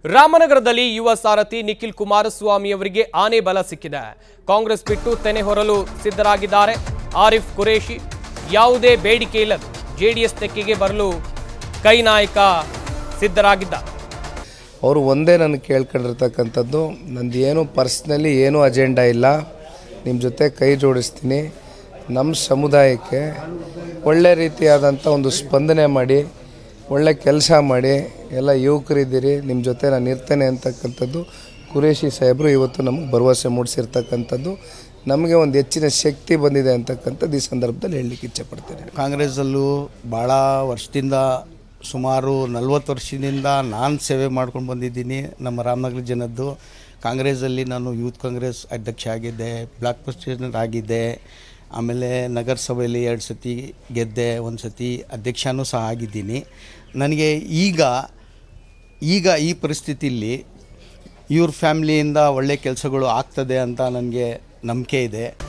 ರಾಮನಗರದಲ್ಲಿ ಯುವ ಸಾರಥಿ ನಿಖಿಲ್ ಕುಮಾರಸ್ವಾಮಿ ಅವರಿಗೆ ಆನೆ ಬಲ ಸಿಕ್ಕಿದೆ ಕಾಂಗ್ರೆಸ್ ಬಿಟ್ಟು ತೆನೆ ಹೊರಲು ಸಿದ್ಧರಾಗಿದ್ದಾರೆ ಆರಿಫ್ ಕುರೇಶಿ ಯಾವುದೇ ಬೇಡಿಕೆ ಇಲ್ಲದೆ ಜೆಡಿಎಸ್ ತೆಕ್ಕೆಗೆ ಬರಲು ಕೈ ನಾಯಕ ಸಿದ್ಧರಾಗಿದ್ದಾರೆ ಅವರು ಒಂದೇ ನನಗೆ ಕೇಳ್ಕೊಂಡಿರ್ತಕ್ಕಂಥದ್ದು ನಂದು ಏನು ಪರ್ಸ್ನಲಿ ಏನೂ ಅಜೆಂಡಾ ಇಲ್ಲ ನಿಮ್ಮ ಜೊತೆ ಕೈ ಜೋಡಿಸ್ತೀನಿ ನಮ್ಮ ಸಮುದಾಯಕ್ಕೆ ಒಳ್ಳೆ ರೀತಿಯಾದಂಥ ಒಂದು ಸ್ಪಂದನೆ ಮಾಡಿ ಒಳ್ಳೆ ಕೆಲಸ ಮಾಡಿ ಎಲ್ಲ ಯುವಕರಿದ್ದೀರಿ ನಿಮ್ಮ ಜೊತೆ ನಾನು ಇರ್ತೇನೆ ಅಂತಕ್ಕಂಥದ್ದು ಕುರೇಶಿ ಸಾಹೇಬರು ಇವತ್ತು ನಮಗೆ ಭರವಸೆ ಮೂಡಿಸಿರ್ತಕ್ಕಂಥದ್ದು ನಮಗೆ ಒಂದು ಹೆಚ್ಚಿನ ಶಕ್ತಿ ಬಂದಿದೆ ಅಂತಕ್ಕಂಥದ್ದು ಈ ಸಂದರ್ಭದಲ್ಲಿ ಹೇಳಲಿಕ್ಕೆ ಇಚ್ಛೆಪಡ್ತೇನೆ ಕಾಂಗ್ರೆಸ್ಸಲ್ಲೂ ಭಾಳ ವರ್ಷದಿಂದ ಸುಮಾರು ನಲ್ವತ್ತು ವರ್ಷದಿಂದ ನಾನು ಸೇವೆ ಮಾಡ್ಕೊಂಡು ಬಂದಿದ್ದೀನಿ ನಮ್ಮ ರಾಮನಗರ ಜನದ್ದು ಕಾಂಗ್ರೆಸ್ಸಲ್ಲಿ ನಾನು ಯೂತ್ ಕಾಂಗ್ರೆಸ್ ಅಧ್ಯಕ್ಷ ಆಗಿದ್ದೆ ಬ್ಲಾಕ್ ಪ್ರೆಸಿಡೆಂಟ್ ಆಗಿದ್ದೆ ಆಮೇಲೆ ನಗರಸಭೆಯಲ್ಲಿ ಎರಡು ಸತಿ ಗೆದ್ದೆ ಒಂದು ಸತಿ ಅಧ್ಯಕ್ಷನೂ ಸಹ ಆಗಿದ್ದೀನಿ ನನಗೆ ಈಗ ಈಗ ಈ ಪರಿಸ್ಥಿತಿಯಲ್ಲಿ ಇವ್ರ ಫ್ಯಾಮ್ಲಿಯಿಂದ ಒಳ್ಳೆ ಕೆಲಸಗಳು ಆಗ್ತದೆ ಅಂತ ನನಗೆ ನಂಬಿಕೆ ಇದೆ